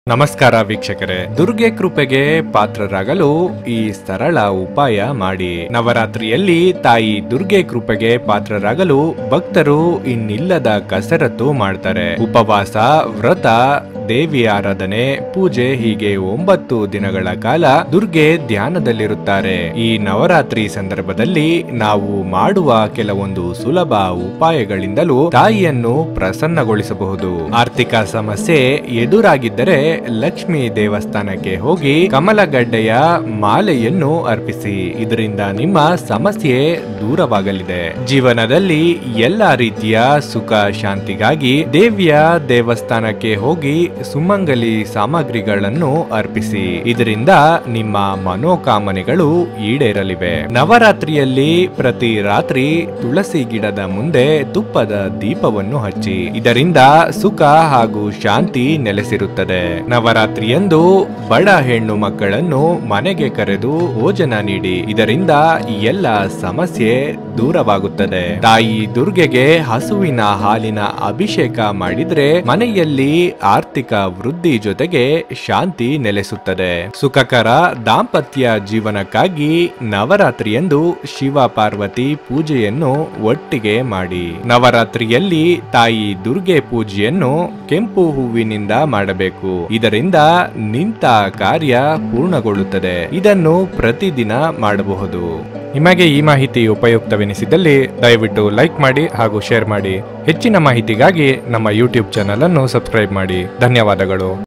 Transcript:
ನಮಸ್ಕಾರ ವೀಕ್ಷಕರೇ ದುರ್ಗೆ ಕೃಪೆಗೆ ಪಾತ್ರರಾಗಲು ಈ ಸರಳ ಉಪಾಯ ಮಾಡಿ ನವರಾತ್ರಿಯಲ್ಲಿ ತಾಯಿ ದುರ್ಗೆ ಕೃಪೆಗೆ ಪಾತ್ರರಾಗಲು ಭಕ್ತರು ಇನ್ನಿಲ್ಲದ ಕಸರತ್ತು ಮಾಡ್ತಾರೆ ಉಪವಾಸ ವ್ರತ ದೇವಿ ಆರಾಧನೆ ಪೂಜೆ ಹೀಗೆ ಒಂಬತ್ತು ದಿನಗಳ ಕಾಲ ದುರ್ಗೆ ಧ್ಯಾನದಲ್ಲಿರುತ್ತಾರೆ ಈ ನವರಾತ್ರಿ ಸಂದರ್ಭದಲ್ಲಿ ನಾವು ಮಾಡುವ ಕೆಲವೊಂದು ಸುಲಭ ಉಪಾಯಗಳಿಂದಲೂ ತಾಯಿಯನ್ನು ಪ್ರಸನ್ನಗೊಳಿಸಬಹುದು ಆರ್ಥಿಕ ಸಮಸ್ಯೆ ಎದುರಾಗಿದ್ದರೆ ಲಕ್ಷ್ಮಿ ದೇವಸ್ಥಾನಕ್ಕೆ ಹೋಗಿ ಕಮಲಗಡ್ಡೆಯ ಮಾಲೆಯನ್ನು ಅರ್ಪಿಸಿ ಇದರಿಂದ ನಿಮ್ಮ ಸಮಸ್ಯೆ ದೂರವಾಗಲಿದೆ ಜೀವನದಲ್ಲಿ ಎಲ್ಲ ರೀತಿಯ ಸುಖ ಶಾಂತಿಗಾಗಿ ದೇವಿಯ ದೇವಸ್ಥಾನಕ್ಕೆ ಹೋಗಿ ಸುಮಂಗಲಿ ಸಾಮಗ್ರಿಗಳನ್ನು ಅರ್ಪಿಸಿ ಇದರಿಂದ ನಿಮ್ಮ ಮನೋಕಾಮನೆಗಳು ಈಡೇರಲಿವೆ ನವರಾತ್ರಿಯಲ್ಲಿ ಪ್ರತಿ ರಾತ್ರಿ ತುಳಸಿ ಗಿಡದ ಮುಂದೆ ತುಪ್ಪದ ದೀಪವನ್ನು ಹಚ್ಚಿ ಇದರಿಂದ ಸುಖ ಹಾಗೂ ಶಾಂತಿ ನೆಲೆಸಿರುತ್ತದೆ ನವರಾತ್ರಿಯಂದು ಬಡ ಹೆಣ್ಣು ಮಕ್ಕಳನ್ನು ಮನೆಗೆ ಕರೆದು ಭೋಜನ ನೀಡಿ ಇದರಿಂದ ಎಲ್ಲ ಸಮಸ್ಯೆ ದೂರವಾಗುತ್ತದೆ ತಾಯಿ ದುರ್ಗೆಗೆ ಹಸುವಿನ ಹಾಲಿನ ಅಭಿಷೇಕ ಮಾಡಿದ್ರೆ ಮನೆಯಲ್ಲಿ ಆರ್ಥಿಕ ವೃದ್ಧಿ ಜೊತೆಗೆ ಶಾಂತಿ ನೆಲೆಸುತ್ತದೆ ಸುಖಕರ ದಾಂಪತ್ಯ ಜೀವನಕ್ಕಾಗಿ ನವರಾತ್ರಿಯಂದು ಶಿವ ಪಾರ್ವತಿ ಪೂಜೆಯನ್ನು ಒಟ್ಟಿಗೆ ಮಾಡಿ ನವರಾತ್ರಿಯಲ್ಲಿ ತಾಯಿ ದುರ್ಗೆ ಪೂಜೆಯನ್ನು ಕೆಂಪು ಹೂವಿನಿಂದ ಮಾಡಬೇಕು ಇದರಿಂದ ನಿಂತ ಕಾರ್ಯ ಪೂರ್ಣಗೊಳ್ಳುತ್ತದೆ ಇದನ್ನು ಪ್ರತಿದಿನ ಮಾಡಬಹುದು ನಿಮಗೆ ಈ ಮಾಹಿತಿ ಉಪಯುಕ್ತವೆನಿಸಿದಲ್ಲಿ ದಯವಿಟ್ಟು ಲೈಕ್ ಮಾಡಿ ಹಾಗೂ ಶೇರ್ ಮಾಡಿ ಹೆಚ್ಚಿನ ಮಾಹಿತಿಗಾಗಿ ನಮ್ಮ ಯೂಟ್ಯೂಬ್ ಚಾನಲ್ ಅನ್ನು ಸಬ್ಸ್ಕ್ರೈಬ್ ಮಾಡಿ ಧನ್ಯವಾದಗಳು